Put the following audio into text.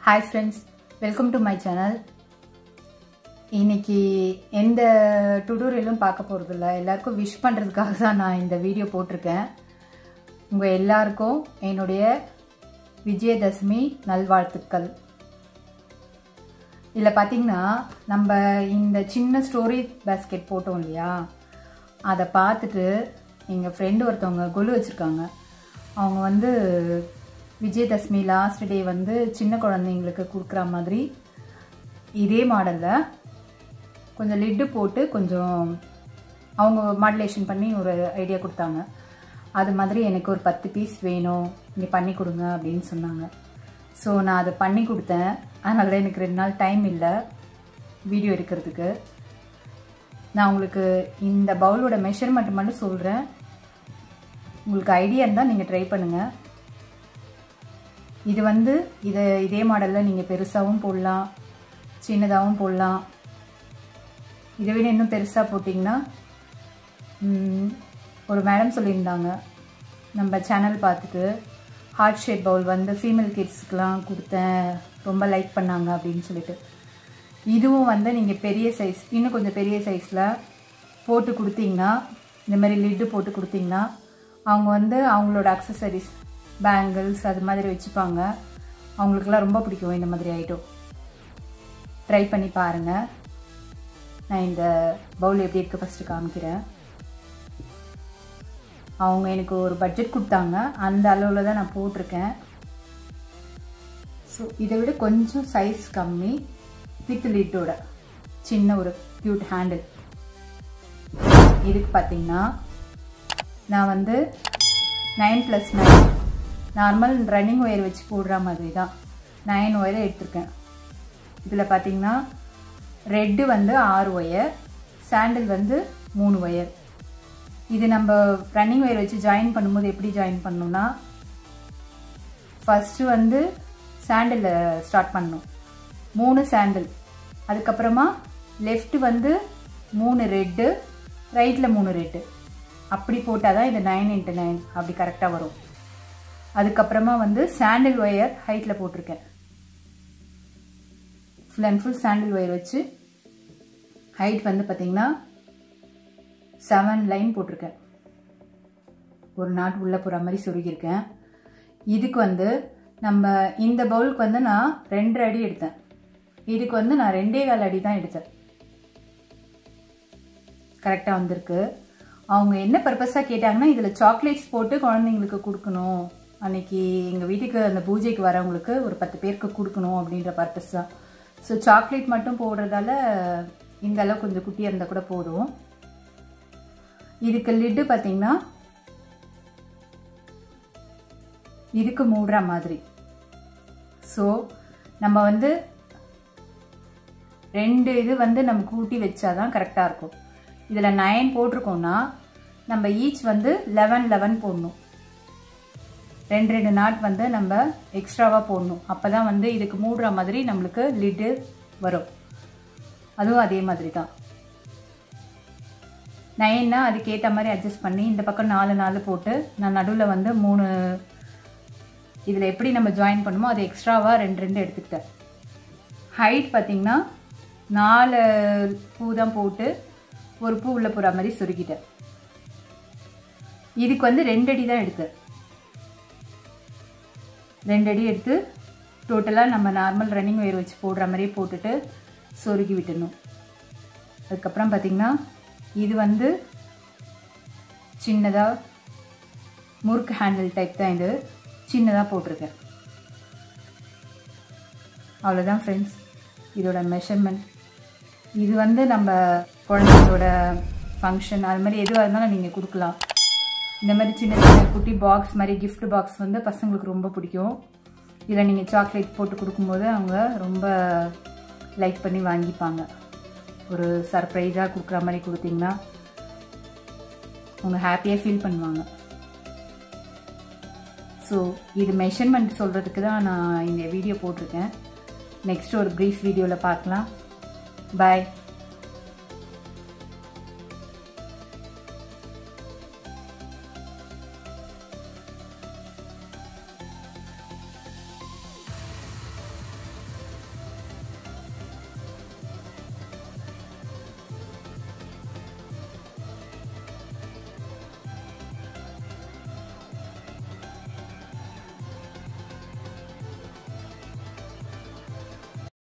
hi friends welcome to my channel இன்னைக்கு எந்த டுடோரியலும் பார்க்க போகிறதில்ல எல்லாருக்கும் விஷ் பண்ணுறதுக்காக தான் நான் இந்த வீடியோ போட்டிருக்கேன் உங்கள் எல்லாருக்கும் என்னுடைய விஜயதசமி நல்வாழ்த்துக்கள் இதில் பார்த்தீங்கன்னா நம்ம இந்த சின்ன ஸ்டோரி பேஸ்கெட் போட்டோம் இல்லையா அதை பார்த்துட்டு எங்கள் ஃப்ரெண்டு ஒருத்தவங்க கொலு வச்சுருக்காங்க அவங்க வந்து விஜயதசமி லாஸ்ட் டே வந்து சின்ன குழந்தைங்களுக்கு கொடுக்குற மாதிரி இதே மாடலில் கொஞ்சம் லிட்டு போட்டு கொஞ்சம் அவங்க மாடுலேஷன் பண்ணி ஒரு ஐடியா கொடுத்தாங்க அது மாதிரி எனக்கு ஒரு பத்து பீஸ் வேணும் நீ பண்ணி கொடுங்க அப்படின்னு சொன்னாங்க ஸோ நான் அதை பண்ணி கொடுத்தேன் அதனால தான் எனக்கு ரெண்டு நாள் டைம் இல்லை வீடியோ எடுக்கிறதுக்கு நான் உங்களுக்கு இந்த பவுலோட மெஷர்மெண்ட் மட்டும் சொல்கிறேன் உங்களுக்கு ஐடியா இருந்தால் நீங்கள் ட்ரை பண்ணுங்கள் இது வந்து இதை இதே மாடலில் நீங்கள் பெருசாகவும் போடலாம் சின்னதாகவும் போடலாம் இதை விட இன்னும் பெருசாக போட்டிங்கன்னா ஒரு மேடம் சொல்லியிருந்தாங்க நம்ம சேனல் பார்த்துட்டு ஹார்ட் ஷேப் பவுல் வந்து ஃபீமேல் கிட்ஸுக்கெலாம் கொடுத்தேன் ரொம்ப லைக் பண்ணாங்க அப்படின்னு சொல்லிட்டு இதுவும் வந்து நீங்கள் பெரிய சைஸ் இன்னும் கொஞ்சம் பெரிய சைஸில் போட்டு கொடுத்தீங்கன்னா இந்த மாதிரி லிட்டு போட்டு கொடுத்தீங்கன்னா அவங்க வந்து அவங்களோட அக்சசரிஸ் பேங்கிள்ஸ் அது மாதிரி வச்சுப்பாங்க அவங்களுக்குலாம் ரொம்ப பிடிக்கும் இந்த மாதிரி ஐட்டம் ட்ரை பண்ணி பாருங்கள் நான் இந்த பவுல் எப்படி இருக்குது ஃபஸ்ட்டு காமிக்கிறேன் அவங்க எனக்கு ஒரு பட்ஜெட் கொடுத்தாங்க அந்த அளவில் தான் நான் போட்டிருக்கேன் ஸோ இதை விட கொஞ்சம் சைஸ் கம்மி வித் லிட்டோட சின்ன ஒரு க்யூட் ஹேண்டில் இதுக்கு பார்த்தீங்கன்னா நான் வந்து nine plus nine normal running wire வச்சு போடுற மாதிரி தான் நைன் ஒயரை எடுத்திருக்கேன் இதில் பார்த்தீங்கன்னா ரெட்டு வந்து ஆறு ஒயர் சாண்டில் வந்து மூணு ஒயர் இது நம்ம ரன்னிங் ஒயர் வச்சு ஜாயின் பண்ணும்போது எப்படி ஜாயின் பண்ணணும்னா ஃபஸ்ட்டு வந்து சாண்டிலில் ஸ்டார்ட் பண்ணணும் மூணு சாண்டில் அதுக்கப்புறமா லெஃப்ட் வந்து மூணு ரெட்டு ரைட்டில் மூணு ரெட்டு அப்படி போட்டால் தான் இது நைன் இன்ட்டு நைன் அப்படி கரெக்டாக வரும் அதுக்கப்புறமா வந்து சாண்டில் ஒயர் ஹைட்டில் போட்டிருக்கேன் ஃபுல் அண்ட் ஃபுல் சாண்டில் ஒயர் வச்சு ஹைட் வந்து பார்த்திங்கன்னா செவன் லைன் போட்டிருக்கேன் ஒரு நாட் உள்ளே போகிற மாதிரி சொருகியிருக்கேன் இதுக்கு வந்து நம்ம இந்த பவுலுக்கு வந்து நான் ரெண்டரை அடி எடுத்தேன் இதுக்கு வந்து நான் ரெண்டே கால் அடி தான் எடுத்தேன் கரெக்டாக வந்திருக்கு அவங்க என்ன பர்பஸாக கேட்டாங்கன்னா இதில் சாக்லேட்ஸ் போட்டு குழந்தைங்களுக்கு கொடுக்கணும் அன்னைக்கு எங்கள் வீட்டுக்கு அந்த பூஜைக்கு வரவங்களுக்கு ஒரு பத்து பேருக்கு கொடுக்கணும் அப்படின்ற பர்பஸ் தான் ஸோ சாக்லேட் மட்டும் போடுறதால இந்த அளவு கொஞ்சம் குட்டியாக இருந்தால் கூட போதும் இதுக்கு லிட்டு பார்த்தீங்கன்னா இதுக்கு மூடுற மாதிரி ஸோ நம்ம வந்து ரெண்டு இது வந்து நம்ம கூட்டி வச்சாதான் கரெக்டாக இருக்கும் இதில் நைன் போட்டிருக்கோம்னா நம்ம ஈச் வந்து லெவன் லெவன் போடணும் ரெண்டு ரெண்டு நாட் வந்து நம்ம எக்ஸ்ட்ராவாக போடணும் அப்போ தான் வந்து இதுக்கு மூடுற மாதிரி நம்மளுக்கு லிட்டு வரும் அதுவும் அதே மாதிரி தான் நைன்னா அதுக்கேற்ற மாதிரி அட்ஜஸ்ட் பண்ணி இந்த பக்கம் நாலு நாலு போட்டு நான் நடுவில் வந்து மூணு இதில் எப்படி நம்ம ஜாயின் பண்ணுமோ அது எக்ஸ்ட்ராவாக ரெண்டு ரெண்டு எடுத்துக்கிட்டேன் ஹைட் பார்த்திங்கன்னா நாலு பூ தான் போட்டு ஒரு பூ உள்ளே போகிற மாதிரி சுருக்கிட்டேன் இதுக்கு வந்து ரெண்டு அடி தான் எடுத்தேன் ரெண்டு அடி எடுத்து டோட்டலாக நம்ம நார்மல் ரன்னிங் ஒயர் வச்சு போடுற மாதிரியே போட்டுட்டு சொருகி விட்டுடணும் அதுக்கப்புறம் பார்த்திங்கன்னா இது வந்து சின்னதாக முறுக்கு ஹேண்டில் டைப் தான் இது சின்னதாக போட்டிருக்கேன் அவ்வளோதான் ஃப்ரெண்ட்ஸ் இதோட மெஷர்மெண்ட் இது வந்து நம்ம குழந்தைங்களோட ஃபங்க்ஷன் அது மாதிரி எதுவாக இருந்தாலும் நீங்கள் கொடுக்கலாம் இந்த மாதிரி சின்ன சின்ன குட்டி பாக்ஸ் மாதிரி கிஃப்ட் பாக்ஸ் வந்து பசங்களுக்கு ரொம்ப பிடிக்கும் இதில் நீங்கள் சாக்லேட் போட்டு கொடுக்கும்போது அவங்க ரொம்ப லைக் பண்ணி வாங்கிப்பாங்க ஒரு சர்ப்ரைஸாக கொடுக்குற மாதிரி கொடுத்தீங்கன்னா அவங்க ஹாப்பியாக ஃபீல் பண்ணுவாங்க ஸோ இது மெஷர்மெண்ட் சொல்கிறதுக்கு தான் நான் இந்த வீடியோ போட்டிருக்கேன் நெக்ஸ்ட் ஒரு ப்ரீஃப் வீடியோவில் பார்க்கலாம் பாய்